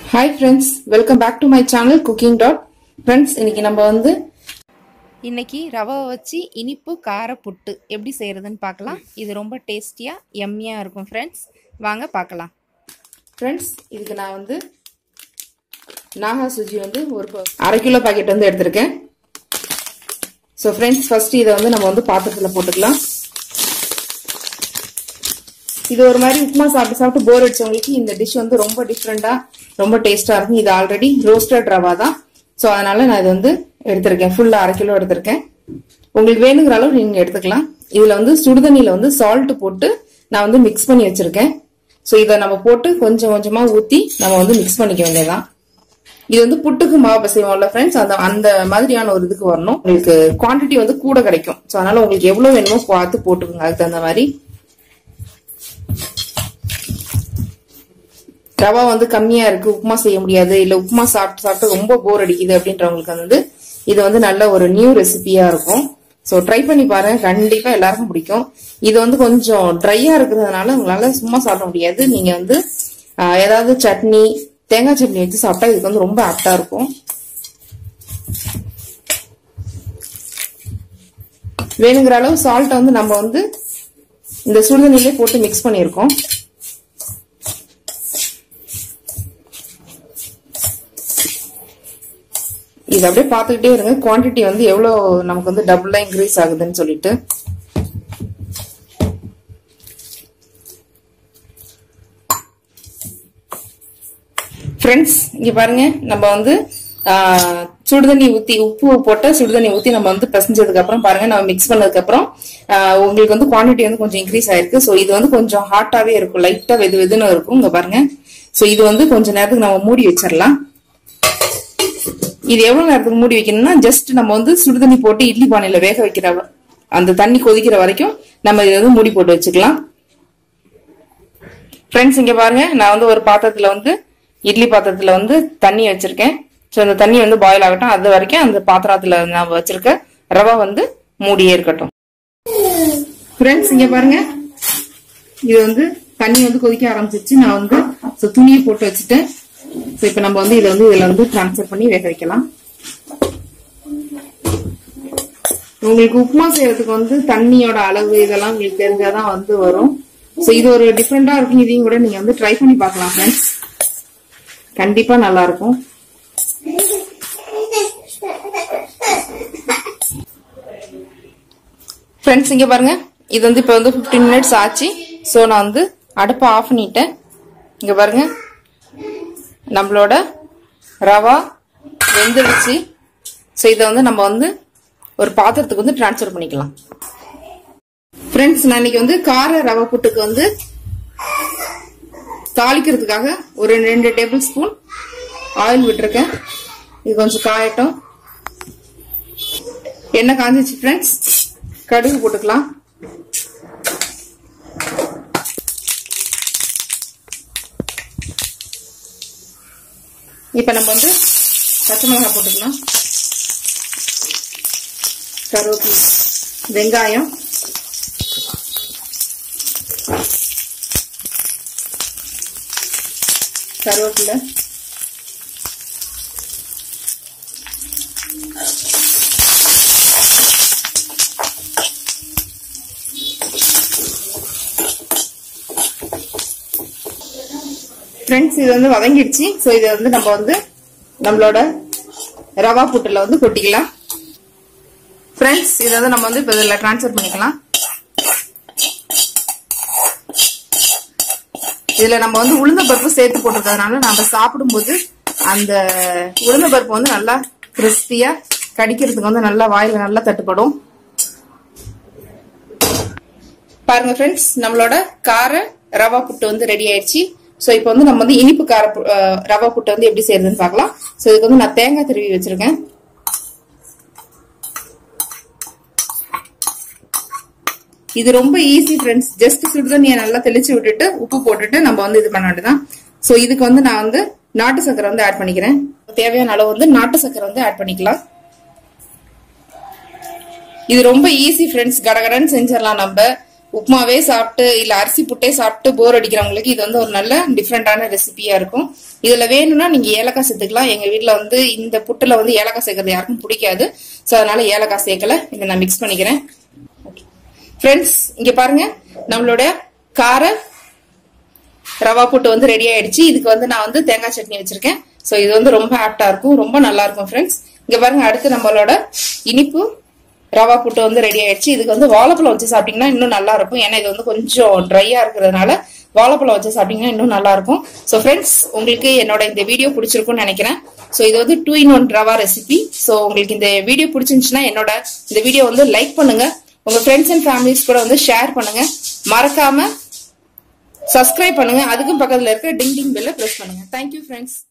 hi friends welcome back to my channel cooking dot friends இன்னைக்கு நம்ம வந்து இன்னைக்கு ரவை வச்சு இனிப்பு கார புட்டு எப்படி செய்கிறதுன்னு பார்க்கலாம் இது ரொம்ப டேஸ்டியாக எம்மியாக இருக்கும் ஃப்ரெண்ட்ஸ் வாங்க பார்க்கலாம் ஃப்ரெண்ட்ஸ் இதுக்கு நான் வந்து நாகா சுஜி வந்து ஒரு ப- அரை கிலோ பாக்கெட் வந்து எடுத்திருக்கேன் ஸோ ஃப்ரெண்ட்ஸ் ஃபர்ஸ்ட் இதை வந்து நம்ம வந்து பாத்திரத்தில் போட்டுக்கலாம் இது ஒரு மாதிரி உப்புமா சாப்பிட்டு சாப்பிட்டு போர் அடிச்சவங்களுக்கு இந்த டிஷ் வந்து ரொம்ப டிஃப்ரெண்டா ரொம்ப டேஸ்டா இருக்கும் இது ஆல்ரெடி ரோஸ்டட் ரவா தான் ஸோ அதனால நான் இது வந்து எடுத்திருக்கேன் ஃபுல்லா அரை கிலோ எடுத்திருக்கேன் உங்களுக்கு வேணுங்கிற அளவு நீங்க எடுத்துக்கலாம் இதுல வந்து சுடுதண்ணியில வந்து சால்ட் போட்டு நான் வந்து மிக்ஸ் பண்ணி வச்சிருக்கேன் ஸோ இதை நம்ம போட்டு கொஞ்சம் கொஞ்சமா ஊத்தி நம்ம வந்து மிக்ஸ் பண்ணிக்க வேண்டியதான் இது வந்து புட்டுக்கு மாவு பிசைவோம்ல ஃப்ரெண்ட்ஸ் அந்த அந்த மாதிரியான ஒரு இதுக்கு வரணும் உங்களுக்கு குவாண்டிட்டி வந்து கூட கிடைக்கும் ஸோ அதனால உங்களுக்கு எவ்வளவு வேணுமோ பார்த்து போட்டுக்கோங்க அதுக்கு தகுந்த மாதிரி ரவா வந்து கம்மியா இருக்கு உப்புமா செய்ய முடியாது இல்ல உப்புமா சாப்பிட்டு சாப்பிட்டு ரொம்ப போர் அடிக்குது அப்படின்றவங்களுக்கு வந்து இது வந்து நல்ல ஒரு நியூ ரெசிபியா இருக்கும் ஸோ ட்ரை பண்ணி பாருங்க கண்டிப்பா எல்லாருக்கும் பிடிக்கும் இது வந்து கொஞ்சம் ட்ரையா இருக்கிறதுனால உங்களால சும்மா சாப்பிட முடியாது நீங்க வந்து ஆஹ், ஏதாவது சட்னி தேங்காய் சட்னி வச்சு சாப்பிட்டா இதுக்கு வந்து ரொம்ப ஆப்டா இருக்கும் வேணுங்கிற அளவு சால்ட்டை வந்து நம்ம வந்து இந்த சுடுதண்ணிலே போட்டு மிக்ஸ் பண்ணியிருக்கோம் இது அப்படியே பார்த்துக்கிட்டே இருங்க குவாண்டிட்டி வந்து எவ்வளோ நமக்கு வந்து டபுளா இன்க்ரீஸ் ஆகுதுன்னு சொல்லிட்டு ஃப்ரெண்ட்ஸ் இங்க பாருங்க நம்ம வந்து ஆஹ், சுடுதண்ணி ஊத்தி உப்பு போட்ட சுடுதண்ணி ஊத்தி நம்ம வந்து பிசைஞ்சதுக்கு அப்புறம் பாருங்க நம்ம மிக்ஸ் பண்ணதுக்கு அப்புறம் ஆஹ், உங்களுக்கு வந்து குவாண்டிட்டி வந்து கொஞ்சம் இன்க்ரீஸ் ஆயிருக்கு ஸோ இது வந்து கொஞ்சம் ஹாட்டாவே இருக்கும் லைட்டா வெது வெதுன்னு இருக்கும் இங்க பாருங்க ஸோ இது வந்து கொஞ்ச நேரத்துக்கு நம்ம மூடி வச்சிடலாம் இது எவ்வளவு நேரத்துக்கு மூடி வைக்கணும்னா ஜஸ்ட் நம்ம வந்து சுடுதண்ணி போட்டு இட்லி பானையில வேக வைக்கிற வ- அந்த தண்ணி கொதிக்கிற வரைக்கும் நம்ம இதை வந்து மூடி போட்டு வச்சுக்கலாம் ஃப்ரெண்ட்ஸ் இங்க பாருங்க நான் வந்து ஒரு பாத்திரத்துல வந்து இட்லி பாத்திரத்துல வந்து தண்ணி வச்சிருக்கேன் ஸோ அந்த தண்ணி வந்து பாயில் ஆகட்டும் அது வரைக்கும் அந்த பாத்திரத்துல நான் வச்சிருக்க ரவை வந்து மூடியே இருக்கட்டும் ஃப்ரெண்ட்ஸ் இங்க பாருங்க இது வந்து தண்ணி வந்து கொதிக்க ஆரம்பிச்சிருச்சு நான் வந்து so துணியை போட்டு வச்சுட்டேன் ஸோ இப்போ நம்ம வந்து இதை வந்து இதுல வந்து ட்ரான்ஸ்ஃபர் பண்ணி வேக வைக்கலாம் உங்களுக்கு உப்புமா செய்யறதுக்கு வந்து தண்ணியோட அளவு இதெல்லாம் உங்களுக்கு தெரிஞ்சாதான் வந்து வரும் ஸோ இது ஒரு டிஃப்ரெண்டா இருக்கும் இதையும் கூட நீங்க வந்து ட்ரை பண்ணி பார்க்கலாம் ஃப்ரெண்ட்ஸ் கண்டிப்பா நல்லா இருக்கும் ஃப்ரெண்ட்ஸ் இங்க பாருங்க இது வந்து இப்போ வந்து 15 மினிட்ஸ் ஆச்சு ஸோ நான் வந்து அடுப்பை ஆஃப் பண்ணிட்டேன் இங்க பாருங்க நம்மளோட ரவா வெந்துடுச்சு ஸோ இதை வந்து நம்ம வந்து ஒரு பாத்திரத்துக்கு வந்து ட்ரான்ஸ்ஃபர் பண்ணிக்கலாம் ஃப்ரெண்ட்ஸ் நான் இன்னைக்கு வந்து கார ரவை புட்டுக்கு வந்து தாளிக்கிறதுக்காக ஒரு ரெண்டு டேபிள் ஸ்பூன் ஆயில் விட்டுருக்கேன் இது கொஞ்சம் காயட்டும் எண்ணெய் காஞ்சிச்சு ஃப்ரெண்ட்ஸ் கடுகு போட்டுக்கலாம் இப்போ நம்ம வந்து பச்சை மிளகாய் போட்டுக்கலாம் கருவேப்பிலை வெங்காயம் கருவேப்பிலை ஃப்ரெண்ட்ஸ் இது வந்து வதங்கிடுச்சு ஸோ இதை வந்து நம்ம வந்து நம்மளோட ரவா புட்டுல வந்து கொட்டிக்கலாம் ஃப்ரெண்ட்ஸ் இதை வந்து நம்ம வந்து இப்போ இதில் ட்ரான்ஸ்ஃபர் பண்ணிக்கலாம் இதுல நம்ம வந்து உளுந்த பருப்பு சேர்த்து போட்டிருக்கிறதுனால நம்ம சாப்பிடும்போது அந்த உளுந்த பருப்பு வந்து நல்லா கிறிஸ்பியா கடிக்கிறதுக்கு வந்து நல்லா வாயில நல்லா தட்டுப்படும் பாருங்க ஃப்ரெண்ட்ஸ் நம்மளோட கார ரவா புட்டு வந்து ரெடி ஆயிடுச்சு ஸோ இப்போ வந்து நம்ம வந்து இனிப்பு கார பு- அஹ், ரவா புட்டு வந்து எப்படி செய்யறதுன்னு பார்க்கலாம் ஸோ இதுக்கு வந்து நான் தேங்காய் திருவி வச்சிருக்கேன் இது ரொம்ப ஈஸி ஃப்ரெண்ட்ஸ் ஜஸ்ட் சுடுதண்ணியை நல்லா தெளிச்சு விட்டுட்டு உப்பு போட்டுட்டு நம்ம வந்து இது பண்ண வேண்டியதான் ஸோ இதுக்கு வந்து நான் வந்து நாட்டு சக்கரை வந்து ஆட் பண்ணிக்கிறேன் தேவையான அளவு வந்து நாட்டு சக்கரை வந்து ஆட் பண்ணிக்கலாம் இது ரொம்ப ஈஸி ஃப்ரெண்ட்ஸ் கடகடன்னு செஞ்சிடலாம் நம்ம உப்புமாவே சாப்பிட்டு இல்ல அரிசி புட்டே சாப்பிட்டு போர் அடிக்கிறவங்களுக்கு இது வந்து ஒரு நல்ல டிஃப்ரெண்டான ரெசிபியா இருக்கும் இதுல வேணும்னா நீங்க ஏலக்காய் சேர்த்துக்கலாம் எங்க வீட்ல வந்து இந்த புட்டுல வந்து ஏலக்காய் சேர்க்கறது யாருக்கும் பிடிக்காது சோ அதனால ஏலக்காய் சேர்க்கல இதை நான் மிக்ஸ் பண்ணிக்கிறேன் ஃப்ரெண்ட்ஸ் இங்க பாருங்க நம்மளோட கார ரவா புட்டு வந்து ரெடி ஆயிடுச்சு இதுக்கு வந்து நான் வந்து தேங்காய் சட்னி வச்சிருக்கேன் சோ இது வந்து ரொம்ப ஆப்டா இருக்கும் ரொம்ப நல்லா இருக்கும் ஃப்ரெண்ட்ஸ் இங்க பாருங்க அடுத்து நம்மளோட இனிப்பு ரவா புட்டு வந்து ரெடி ஆயிடுச்சு இதுக்கு வந்து வாழைப்பழம் வச்சு சாப்பிட்டீங்கன்னா இன்னும் நல்லா இருக்கும் ஏன்னா இது வந்து கொஞ்சம் ட்ரையா இருக்கிறதுனால வாழைப்பழம் வச்சு சாப்பிட்டீங்கன்னா இன்னும் நல்லா இருக்கும் ஸோ ஃப்ரெண்ட்ஸ் உங்களுக்கு என்னோட இந்த வீடியோ பிடிச்சிருக்கும்னு நினைக்கிறேன் ஸோ இது வந்து two in one rava recipe so உங்களுக்கு இந்த வீடியோ பிடிச்சிருந்துச்சுன்னா என்னோட இந்த வீடியோ வந்து லைக் பண்ணுங்க உங்க ஃப்ரெண்ட்ஸ் அண்ட் ஃபேமிலிஸ் கூட வந்து ஷேர் பண்ணுங்க மறக்காம சப்ஸ்கிரைப் பண்ணுங்க அதுக்கும் பக்கத்துல இருக்க டிங் டிங் பெல்ல பிரஸ் பண்ணுங்க தேங்க்யூ ஃப்ரெண்ட்ஸ்